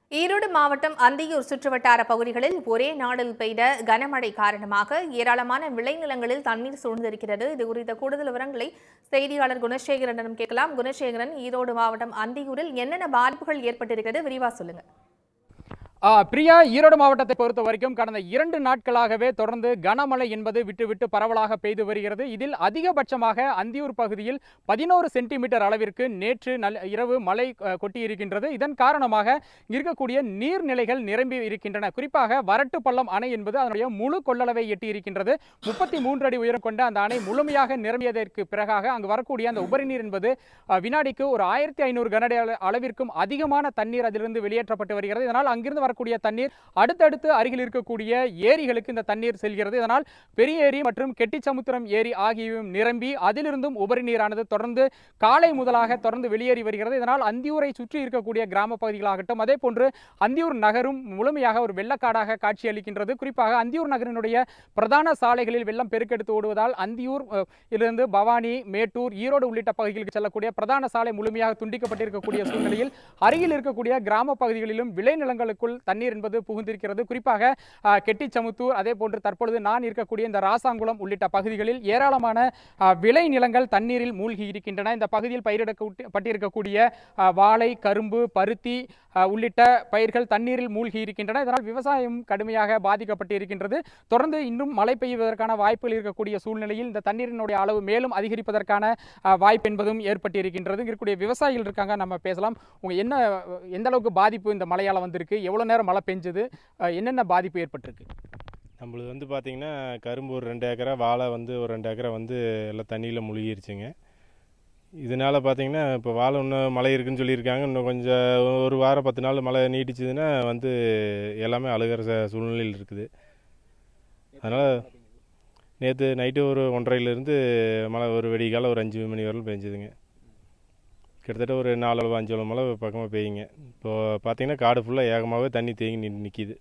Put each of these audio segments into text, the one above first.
ஈரோடு மாவட்டம் அந்தியூர் சுற்றுவட்டார பகுதிகளில் ஒரே நாளில் பெய்த கனமழை காரணமாக ஏராளமான விளைநிலங்களில் தண்ணீர் சூழ்ந்திருக்கிறது இது குறித்த கூடுதல் விவரங்களை செய்தியாளர் குணசேகரனிடம் கேட்கலாம் குணசேகரன் ஈரோடு மாவட்டம் அந்தியூரில் என்னென்ன பாதிப்புகள் ஏற்பட்டிருக்கிறது விரிவா சொல்லுங்க ஆ, பிரியா ஈரோடு மாவட்டத்தை பொறுத்த வரைக்கும் கடந்த இரண்டு நாட்களாகவே தொடர்ந்து கனமழை என்பது விட்டு விட்டு பரவலாக பெய்து வருகிறது இதில் அதிகபட்சமாக அந்தியூர் பகுதியில் பதினோரு சென்டிமீட்டர் அளவிற்கு நேற்று நல் இரவு மழை அ, கொட்டியிருக்கின்றது இதன் காரணமாக இருக்கக்கூடிய நீர்நிலைகள் நிரம்பி இருக்கின்றன குறிப்பாக வரட்டு பள்ளம் அணை என்பது அதனுடைய முழு கொள்ளளவை எட்டி இருக்கின்றது முப்பத்தி மூன்று அடி உயரம் கொண்ட அந்த அணை முழுமையாக நிரம்பியதற்கு பிறகாக அங்கு வரக்கூடிய அந்த உபரி நீர் என்பது அ, வினாடிக்கு ஒரு ஆயிரத்தி ஐநூறு கனஅடி அள- அளவிற்கும் அதிகமான தண்ணீர் அதிலிருந்து வெளியேற்றப்பட்டு வருகிறது இதனால் அங்கிருந்து வரக்கூடிய தண்ணீர் அடுத்தடுத்து அருகில் இருக்கக்கூடிய ஏரிகளுக்கு இந்த தண்ணீர் செல்கிறது இதனால் பெரிய ஏரி மற்றும் கெட்டிச்சமுத்திரம் ஏரி ஆகியவையும் நிரம்பி அதிலிருந்தும் உபரி நீரானது தொடர்ந்து காலை முதலாக தொடர்ந்து வெளியேறி வருகிறது இதனால் அந்தியூரை சுற்றி இருக்கக்கூடிய கிராம பகுதிகளாகட்டும் அதே போன்று அந்தியூர் நகரும் முழுமையாக ஒரு வெள்ளக்காடாக காட்சியளிக்கின்றது குறிப்பாக அந்தியூர் நகரினுடைய பிரதான சாலைகளில் வெள்ளம் பெருக்கெடுத்து ஓடுவதால் அந்தியூர் அஹ், இலிருந்து பவானி மேட்டூர் ஈரோடு உள்ளிட்ட பகுதிகளுக்கு செல்லக்கூடிய பிரதான சாலை முழுமையாக துண்டிக்கப்பட்டிருக்கக்கூடிய சூழ்நிலையில் அருகில் இருக்கக்கூடிய கிராம பகுதிகளிலும் விளைநிலங்களுக்குள் தண்ணீர் என்பது புகுந்திருக்கிறது குறிப்பாக அஹ், கெட்டிச்சமுத்தூர் அதே போன்று தற்பொழுது நான் இருக்கக்கூடிய இந்த ராசாங்குளம் உள்ளிட்ட பகுதிகளில் ஏராளமான அஹ், விளை நிலங்கள் தண்ணீரில் மூழ்கி இருக்கின்றன இந்த பகுதியில் பயிரிடப்பட்டிருக்கக்கூடிய அஹ், வாழை கரும்பு பருத்தி அஹ், உள்ளிட்ட பயிர்கள் தண்ணீரில் மூழ்கி இருக்கின்றன இதனால் விவசாயம் கடுமையாக பாதிக்கப்பட்டு இருக்கின்றது தொடர்ந்து இன்னும் மழை பெய்வதற்கான வாய்ப்புகள் இருக்கக்கூடிய சூழ்நிலையில் இந்த தண்ணீரினுடைய அளவு மேலும் அதிகரிப்பதற்கான அஹ், வாய்ப்பு என்பதும் ஏற்பட்டு இருக்கின்றது இங்க இருக்கக்கூடிய விவசாயிகள் இருக்காங்க நம்ம பேசலாம் உங்க என்ன அஹ், எந்த அளவுக்கு பாதிப்பு இந்த மழையால வந்திருக்கு எவ்வளவு நேரம் மழை பெஞ்சது அஹ், என்னென்ன பாதிப்பு ஏற்பட்டிருக்கு நம்மளுது வந்து பார்த்திங்கன்னா கரும்பு ஒரு ரெண்டு ஏக்கரா வாழை வந்து ஒரு ரெண்டு ஏக்கரா வந்து எல்லாம் தண்ணியில் முழுகிருச்சுங்க இதனால் பார்த்தீங்கன்னா இப்போ வாழை இன்னும் மழை இருக்குன்னு சொல்லியிருக்காங்க இன்னும் கொஞ்சம் ஒரு வாரம் பத்து நாள் மழை நீடிச்சதுன்னா வந்து எல்லாமே அழுகிற ச- சூழ்நிலையில் இருக்குது அதனால் நேற்று நைட்டு ஒரு ஒன்றரைலேருந்து மழை ஒரு வெடிகாலம் ஒரு அஞ்சு மணி வரலும் பெஞ்சுதுங்க கிட்டத்தட்ட ஒரு நாலு அளவு அஞ்சு அளவு மழை பக்கமாக பெய்யுங்க இப்போது பார்த்தீங்கன்னா காடு ஃபுல்லாக ஏகமாகவே தண்ணி தேங்கி நின்று நிற்கிது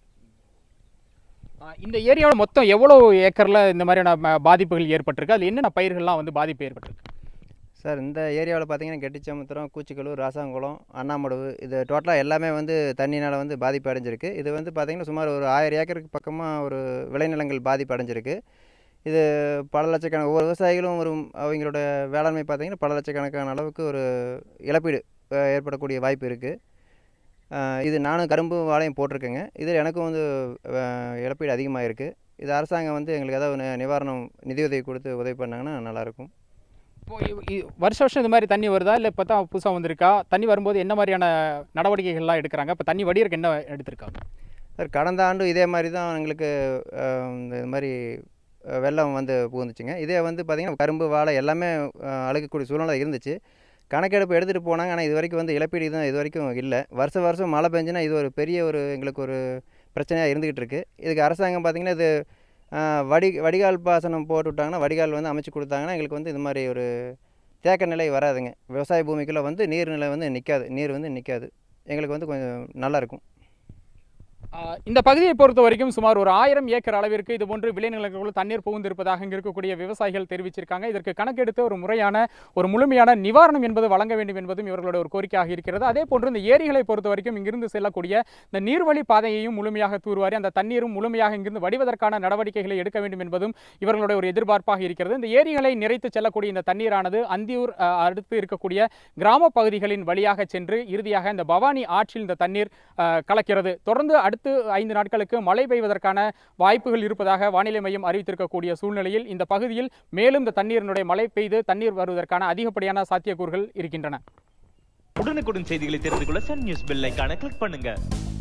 அஹ், இந்த ஏரியாவில் மொத்தம் எவ்வளவு ஏக்கர்ல இந்த மாதிரியான ம- பாதிப்புகள் ஏற்பட்டிருக்கு அதில் என்னென்ன பயிர்கள்லாம் வந்து பாதிப்பு ஏற்பட்டிருக்கு சார் இந்த ஏரியாவில் பார்த்தீங்கன்னா கெட்டிச்சமுத்திரம் கூச்சிக்கலூர் ராசாங்குளம் அண்ணாமடுவு இது டோட்டலாக எல்லாமே வந்து தண்ணினால் வந்து பாதிப்பு அடைஞ்சிருக்கு இது வந்து பார்த்திங்கன்னா சுமார் ஒரு ஆயிரம் ஏக்கருக்கு பக்கமாக ஒரு விளைநிலங்கள் பாதிப்பு அடைஞ்சிருக்கு இது பல லட்சக்கணக்கு ஒவ்வொரு விவசாயிகளும் ஒரு அவங்களோட வேளாண்மை பார்த்திங்கன்னா பல லட்சக்கணக்கான அளவுக்கு ஒரு இழப்பீடு அஹ், ஏற்படக்கூடிய வாய்ப்பு இருக்குது இது நானும் கரும்பு வாழையும் போட்டிருக்கேங்க இது எனக்கும் வந்து அஹ், இழப்பீடு அதிகமாக இருக்குது இது அரசாங்கம் வந்து எங்களுக்கு ஏதாவது நி- நிவாரணம் நிதியுதவி கொடுத்து உதவி பண்ணாங்கன்னா நல்லாயிருக்கும் இப்போ இ- இ- வருஷ வருஷம் இந்த மாதிரி தண்ணி வருதா இல்லை இப்போ தான் புதுசாக வந்திருக்கா தண்ணி வரும்போது என்ன மாதிரியான நடவடிக்கைகள்லாம் எடுக்கிறாங்க இப்போ தண்ணி வடிகிறக்கு என்ன எடுத்திருக்காங்க சார் கடந்த ஆண்டும் இதே மாதிரி தான் எங்களுக்கு அஹ், இந்த இது மாதிரி அஹ், வெள்ளம் வந்து புகுந்துச்சுங்க இதே வந்து பார்த்திங்கன்னா கரும்பு வாழை எல்லாமே அஹ், அழுகக்கூடிய சூழ்நிலை இருந்துச்சு கணக்கெடுப்பு எடுத்துகிட்டு போனாங்க ஆனால் இது வரைக்கும் வந்து இழப்பீடு தான் இது வரைக்கும் இல்லை வருஷம் வருஷம் மழை பெஞ்சுன்னா இது ஒரு பெரிய ஒரு எங்களுக்கு ஒரு பிரச்சனையாக இருந்துக்கிட்டு இருக்கு இதுக்கு அரசாங்கம் பார்த்திங்கன்னா இது அஹ், வடி வடிகால் பாசனம் போட்டு விட்டாங்கன்னா வடிகால் வந்து அமைச்சு கொடுத்தாங்கன்னா எங்களுக்கு வந்து இது மாதிரி ஒரு தேக்க நிலை வராதுங்க விவசாய பூமிக்குள்ளே வந்து நீர்நிலை வந்து நிற்காது நீர் வந்து நிற்காது எங்களுக்கு வந்து கொஞ்சம் நல்லாயிருக்கும் ஆஹ் இந்த பகுதியை பொறுத்த வரைக்கும் சுமார் ஒரு ஆயிரம் ஏக்கர் அளவிற்கு இது போன்று விளைநிலங்களுக்குள் தண்ணீர் புகுந்திருப்பதாக இங்கு இருக்கக்கூடிய விவசாயிகள் தெரிவிச்சிருக்காங்க இதற்கு கணக்கெடுத்து ஒரு முறையான ஒரு முழுமையான நிவாரணம் என்பது வழங்க வேண்டும் என்பதும் இவர்களுடைய ஒரு கோரிக்கையாக இருக்கிறது அதே போன்று இந்த ஏரிகளை பொறுத்த வரைக்கும் இங்கிருந்து செல்லக்கூடிய இந்த நீர்வழி பாதையையும் முழுமையாக தூர்வாரி அந்த தண்ணீரும் முழுமையாக இங்கிருந்து வடிவதற்கான நடவடிக்கைகளை எடுக்க வேண்டும் என்பதும் இவர்களுடைய ஒரு எதிர்பார்ப்பாக இருக்கிறது இந்த ஏரிகளை நிறைத்து செல்லக்கூடிய இந்த தண்ணீரானது அந்தியூர் ஆஹ், அடுத்து இருக்கக்கூடிய கிராம பகுதிகளின் வழியாக சென்று இறுதியாக இந்த பவானி ஆற்றில் இந்த தண்ணீர் ஆஹ், கலக்கிறது தொடர்ந்து அடுத்து ஐந்து நாட்களுக்கு மழை பெய்வதற்கான வாய்ப்புகள் இருப்பதாக வானிலை மையம் அறிவித்திருக்கக்கூடிய சூழ்நிலையில் இந்த பகுதியில் மேலும் இந்த தண்ணீரினுடைய மழை பெய்து தண்ணீர் வருவதற்கான அதிகப்படியான சாத்தியக்கூறுகள் இருக்கின்றன உடனுக்குடன் செய்திகளை தெரிந்து கொள்ள சன் நியூஸ் பெல் ஐகானை கிளிக் பண்ணுங்க